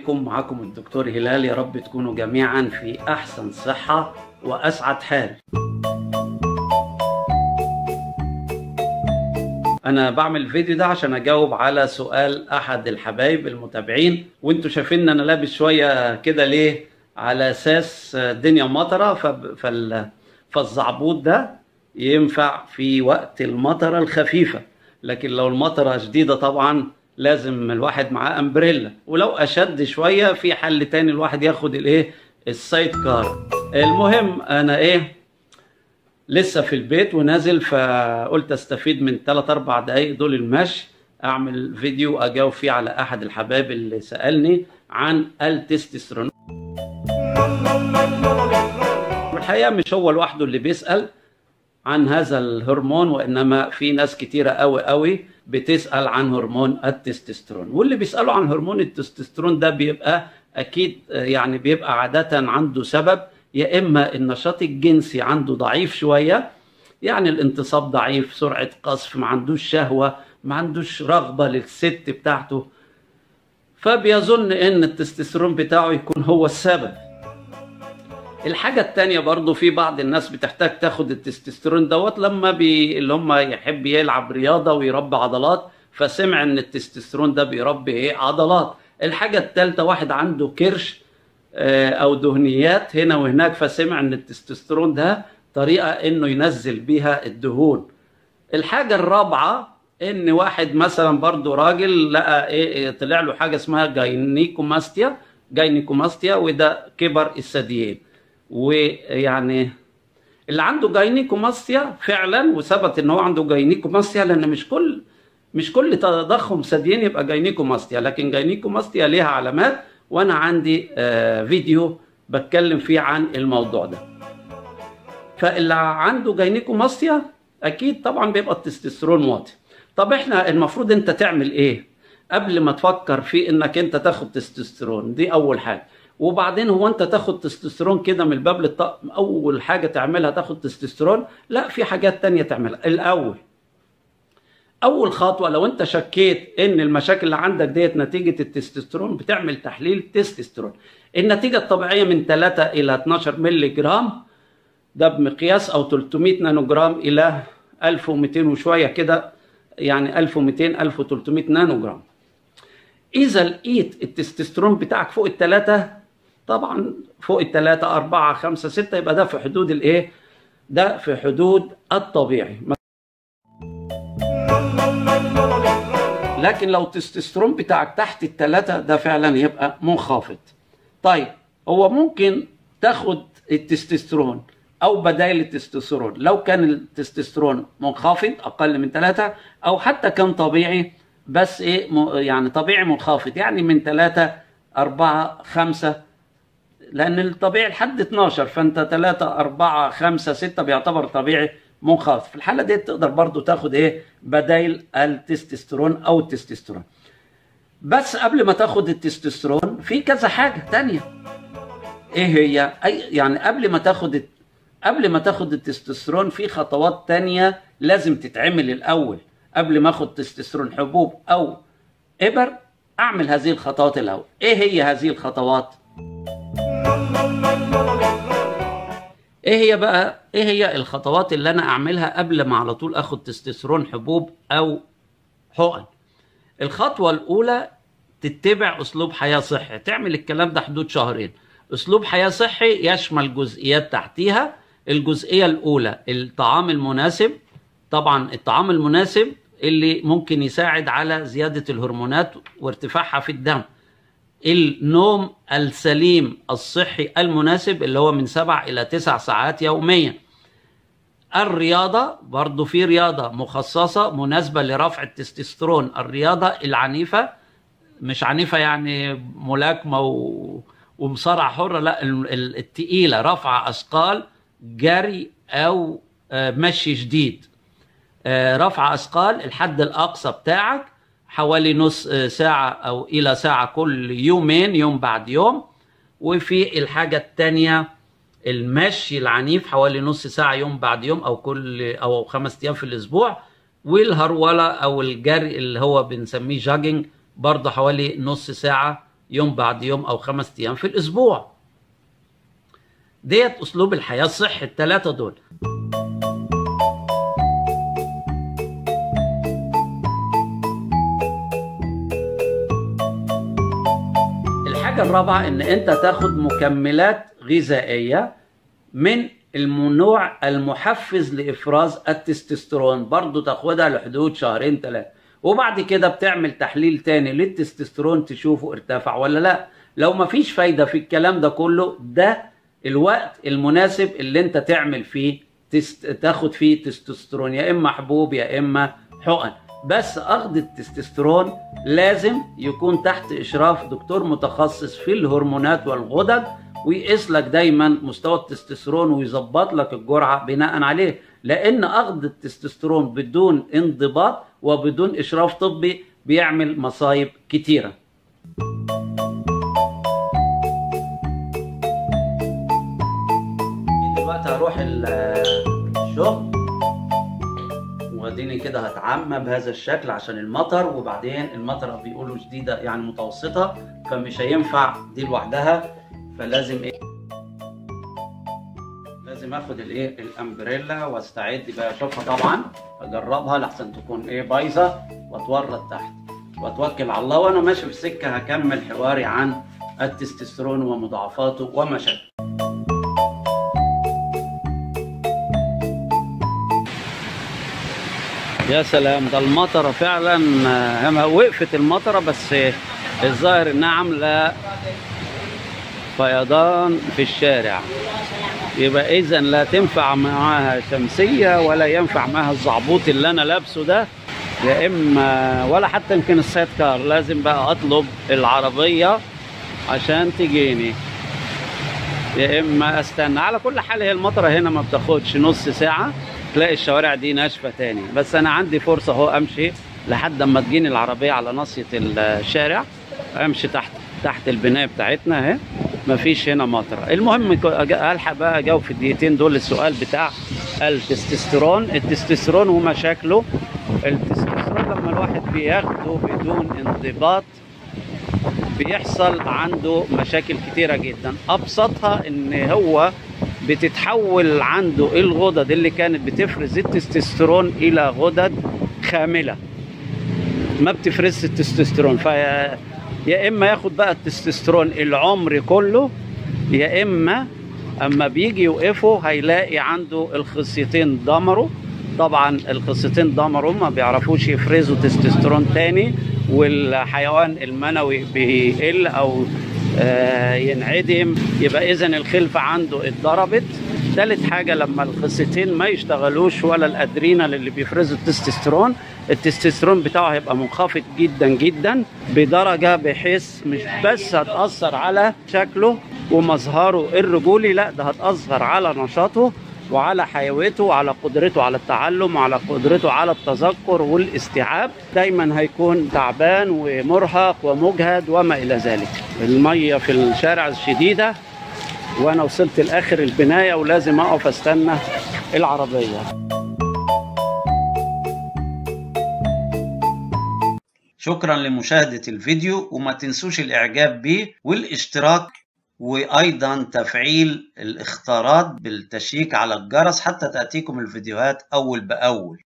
عليكم معكم الدكتور هلال يا رب تكونوا جميعا في أحسن صحة وأسعد حال أنا بعمل الفيديو ده عشان أجاوب على سؤال أحد الحبايب المتابعين وأنتوا شايفين إن أنا لابس شوية كده ليه على أساس الدنيا مطرة فب- فال... فالزعبوط ده ينفع في وقت المطرة الخفيفة لكن لو المطرة شديدة طبعا لازم الواحد معاه امبريلا ولو اشد شوية في حل تاني الواحد ياخد الايه السايد كار المهم انا ايه لسه في البيت ونازل فقلت استفيد من 3 4 دقايق دول المشي اعمل فيديو اجاوب فيه على احد الحبايب اللي سالني عن التستوستيرون والحقيقه مش هو لوحده اللي بيسال عن هذا الهرمون وانما في ناس كتيره قوي قوي بتسال عن هرمون التستوستيرون واللي بيسالوا عن هرمون التستوستيرون ده بيبقى اكيد آه، يعني بيبقى عاده عنده سبب يا اما النشاط الجنسي عنده ضعيف شويه يعني الانتصاب ضعيف سرعه قذف ما عندوش شهوه ما عندوش رغبه للست بتاعته فبيظن ان التستوستيرون بتاعه يكون هو السبب الحاجة التانية برضو في بعض الناس بتحتاج تاخد التستوستيرون دوت لما بي اللي هم يحب يلعب رياضة ويربي عضلات فسمع ان التستوستيرون ده بيربي ايه عضلات الحاجة التالتة واحد عنده كرش آه، او دهنيات هنا وهناك فسمع ان التستوستيرون ده طريقة انه ينزل بيها الدهون الحاجة الرابعة ان واحد مثلا برضو راجل لقى ايه إيه، طلع له حاجة اسمها جاينيكوماستيا جاينيكوماستيا وده كبر الثديين ويعني اللي عنده جاينيكوماستيا فعلا وثبت ان هو عنده جاينيكوماستيا لان مش كل مش كل تضخم ثديين يبقى جاينيكوماستيا لكن جاينيكوماستيا ليها علامات وانا عندي آه، فيديو بتكلم فيه عن الموضوع ده فاللي عنده جاينيكوماستيا اكيد طبعا بيبقى التستوستيرون واطي طب احنا المفروض انت تعمل ايه قبل ما تفكر في انك انت تاخد تستوستيرون دي اول حاجه وبعدين هو انت تاخد تستوستيرون كده من الباب للطاق اول حاجه تعملها تاخد تستوستيرون لا في حاجات تانية تعملها الاول اول خطوه لو انت شكيت ان المشاكل اللي عندك ديت نتيجه التستوستيرون بتعمل تحليل تستوستيرون النتيجه الطبيعيه من 3 الى 12 مللي جرام ده بمقياس او 300 نانو جرام الى 1200 وشويه كده يعني 1200 1300 نانو جرام اذا لقيت التستوستيرون بتاعك فوق الثلاثه طبعا فوق الثلاثه أربعة خمسة ستة يبقى ده في حدود الايه ده في حدود الطبيعي لكن لو التستوستيرون بتاعك تحت الثلاثه ده فعلا يبقى منخفض طيب هو ممكن تاخد التستوستيرون او بدائل التستوستيرون لو كان التستوستيرون منخفض اقل من ثلاثة او حتى كان طبيعي بس ايه م- يعني طبيعي منخفض يعني من ثلاثة أربعة خمسة لأن الطبيعي لحد 12 فأنت 3 4 5 6 بيعتبر طبيعي منخفض في الحالة دي تقدر برضو تاخد ايه بدائل التستوستيرون أو التستوستيرون بس قبل ما تاخد التستوستيرون في كذا حاجة تانية ايه هي أي يعني قبل ما تاخد الت- قبل ما تاخد التستوستيرون في خطوات تانية لازم تتعمل الأول قبل ما اخد تستوستيرون حبوب أو إبر أعمل هذه الخطوات الأول ايه هي هذه الخطوات ايه هي بقى ايه هي الخطوات اللي انا اعملها قبل ما على طول اخد تستوستيرون حبوب او حقن الخطوة الأولى تتبع أسلوب حياة صحي تعمل الكلام ده حدود شهرين أسلوب حياة صحي يشمل جزئيات تحتيها الجزئية الأولى الطعام المناسب طبعا الطعام المناسب اللي ممكن يساعد على زيادة الهرمونات وارتفاعها في الدم النوم السليم الصحي المناسب اللي هو من سبع إلى تسع ساعات يوميا الرياضة برضو في رياضة مخصصة مناسبة لرفع التستوستيرون الرياضة العنيفة مش عنيفة يعني ملاكمة و... ومصارعة حرة لا ال- ال- التقيلة رفع أثقال جري أو آه، مشي شديد آه، رفع أثقال الحد الأقصى بتاعك حوالي نص آه، ساعة أو إلى ساعة كل يومين يوم بعد يوم وفي الحاجة التانية المشي العنيف حوالي نص ساعة يوم بعد يوم أو كل أو خمس أيام في الأسبوع والهرولة أو الجري اللي هو بنسميه جاجنج برضه حوالي نص ساعة يوم بعد يوم او خمس ايام في الاسبوع ديت اسلوب الحياه الصحي الثلاثه دول الحاجه الرابعه ان انت تاخد مكملات غذائيه من النوع المحفز لافراز التستوستيرون برضو تاخدها لحدود شهرين ثلاثه وبعد كده بتعمل تحليل تاني للتستوستيرون تشوفه ارتفع ولا لا لو مفيش فايده في الكلام ده كله ده الوقت المناسب اللي انت تعمل فيه تست... تاخد فيه تستوستيرون يا اما حبوب يا اما حقن بس اخذ التستوستيرون لازم يكون تحت اشراف دكتور متخصص في الهرمونات والغدد ويقيس لك دايما مستوى التستوستيرون ويظبط لك الجرعه بناء عليه لان اخذ التستوستيرون بدون انضباط وبدون اشراف طبي بيعمل مصايب كتيره دلوقتي هروح الشغل واديني كده هتعمى بهذا الشكل عشان المطر وبعدين المطره بيقولوا شديده يعني متوسطه فمش هينفع دي لوحدها فلازم ايه لازم اخد الايه الامبريلا واستعد بقى اشوفها طبعا اجربها لحسن تكون ايه بايظه واتورط تحت واتوكل على الله وانا ماشي في السكه هكمل حواري عن التستوستيرون ومضاعفاته ومشاكله يا سلام ده المطرة فعلا هي وقفت المطرة بس الظاهر انها عاملة فيضان في الشارع يبقى اذا لا تنفع معاها شمسية ولا ينفع معاها الزعبوط اللي انا لابسه ده يا اما ولا حتى يمكن السايد كار لازم بقى اطلب العربية عشان تجيني يا اما استنى على كل حال هي المطرة هنا ما بتاخدش نص ساعة تلاقي الشوارع دي ناشفه تاني بس انا عندي فرصه اهو امشي لحد اما تجيني العربيه على ناصيه الشارع امشي تحت تحت البنايه بتاعتنا اهي مفيش هنا مطره المهم الحق بقى اجاوب في الدقيقتين دول السؤال بتاع التستوستيرون التستوستيرون ومشاكله التستوستيرون لما الواحد بياخده بدون انضباط بيحصل عنده مشاكل كتيره جدا ابسطها ان هو بتتحول عنده الغدد اللي كانت بتفرز التستوستيرون الى غدد خامله ما بتفرزش التستوستيرون فيا يا اما ياخد بقى التستوستيرون العمر كله يا اما اما بيجي يوقفه هيلاقي عنده الخصيتين ضمروا طبعا الخصيتين ضمروا ما بيعرفوش يفرزوا تستوستيرون تاني والحيوان المنوي بيقل او آه ينعدم يبقى اذا الخلفه عنده اتضربت ثالث حاجه لما الخصيتين ما يشتغلوش ولا الادرينال اللي بيفرزوا التستوستيرون التستوستيرون بتاعه هيبقى منخفض جدا جدا بدرجه بحيث مش بس هتاثر على شكله ومظهره الرجولي لا ده هتاثر على نشاطه وعلى حيويته وعلى قدرته على التعلم وعلى قدرته على التذكر والاستيعاب دايما هيكون تعبان ومرهق ومجهد وما الى ذلك الميه في الشارع شديده وانا وصلت لاخر البنايه ولازم اقف استنى العربيه شكرا لمشاهدة الفيديو وما تنسوش الاعجاب به والاشتراك وايضا تفعيل الاختارات بالتشيك على الجرس حتى تاتيكم الفيديوهات اول باول